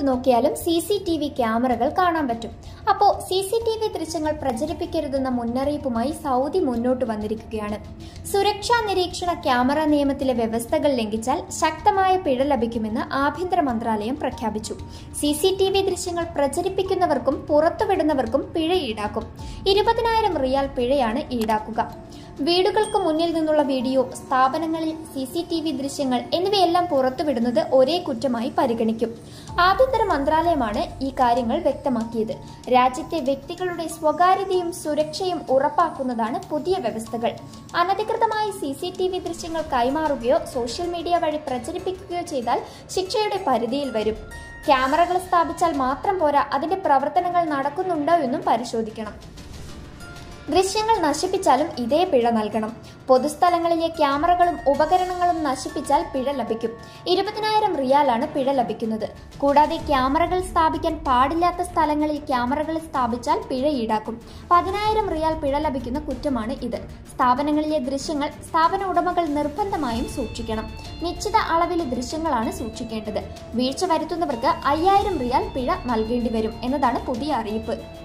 ഭാഗത്ത് നോക്കിയാലും C C T V ക്യാമറകൾ കാണാൻ പറ്റും അപ്പോൾ സി സി ടി വി ദൃശ്യങ്ങൾ പ്രചരിപ്പിക്കരുതെന്ന മുന്നറിയിപ്പുമായി സൗദി മുന്നോട്ട് വന്നിരിക്കുകയാണ് സുരക്ഷാ നിരീക്ഷണ ക്യാമറ നിയമത്തിലെ വ്യവസ്ഥകൾ ലംഘിച്ചാൽ ശക്തമായ പിഴ ലഭിക്കുമെന്ന് ആഭ്യന്തര മന്ത്രാലയം പ്രഖ്യാപിച്ചു സി സി ടി വി ദൃശ്യങ്ങൾ പ്രചരിപ്പിക്കുന്നവർക്കും പുറത്തുവിടുന്നവർക്കും പിഴ ഈടാക്കും ഇരുപതിനായിരം റിയാൽ പിഴയാണ് ഈടാക്കുക വീടുകൾക്ക് മുന്നിൽ നിന്നുള്ള വീഡിയോ സ്ഥാപനങ്ങളിൽ സി സി ടി വി ദൃശ്യങ്ങൾ എന്നിവയെല്ലാം പുറത്തുവിടുന്നത് ഒരേ കുറ്റമായി പരിഗണിക്കും ആഭ്യന്തര മന്ത്രാലയമാണ് ഈ കാര്യങ്ങൾ വ്യക്തമാക്കിയത് രാജ്യത്തെ വ്യക്തികളുടെ സ്വകാര്യതയും സുരക്ഷയും ഉറപ്പാക്കുന്നതാണ് പുതിയ വ്യവസ്ഥകൾ അനധികൃതമായി സി സി ടി വി ദൃശ്യങ്ങൾ കൈമാറുകയോ സോഷ്യൽ മീഡിയ വഴി പ്രചരിപ്പിക്കുകയോ ചെയ്താൽ ശിക്ഷയുടെ പരിധിയിൽ വരും ക്യാമറകൾ സ്ഥാപിച്ചാൽ മാത്രം പോരാ അതിന്റെ പ്രവർത്തനങ്ങൾ നടക്കുന്നുണ്ടോ എന്നും പരിശോധിക്കണം ദൃശ്യങ്ങൾ നശിപ്പിച്ചാലും ഇതേ പിഴ നൽകണം പൊതുസ്ഥലങ്ങളിലെ ക്യാമറകളും ഉപകരണങ്ങളും നശിപ്പിച്ചാൽ പിഴ ലഭിക്കും ഇരുപതിനായിരം റിയാലാണ് പിഴ ലഭിക്കുന്നത് കൂടാതെ ക്യാമറകൾ സ്ഥാപിക്കാൻ പാടില്ലാത്ത സ്ഥലങ്ങളിൽ ക്യാമറകൾ സ്ഥാപിച്ചാൽ പിഴ ഈടാക്കും പതിനായിരം റിയാൽ പിഴ ലഭിക്കുന്ന കുറ്റമാണ് ഇത് സ്ഥാപനങ്ങളിലെ ദൃശ്യങ്ങൾ സ്ഥാപന ഉടമകൾ നിർബന്ധമായും സൂക്ഷിക്കണം നിശ്ചിത അളവിലെ ദൃശ്യങ്ങളാണ് സൂക്ഷിക്കേണ്ടത് വീഴ്ച വരുത്തുന്നവർക്ക് അയ്യായിരം റിയാൽ പിഴ നൽകേണ്ടി വരും എന്നതാണ് പുതിയ അറിയിപ്പ്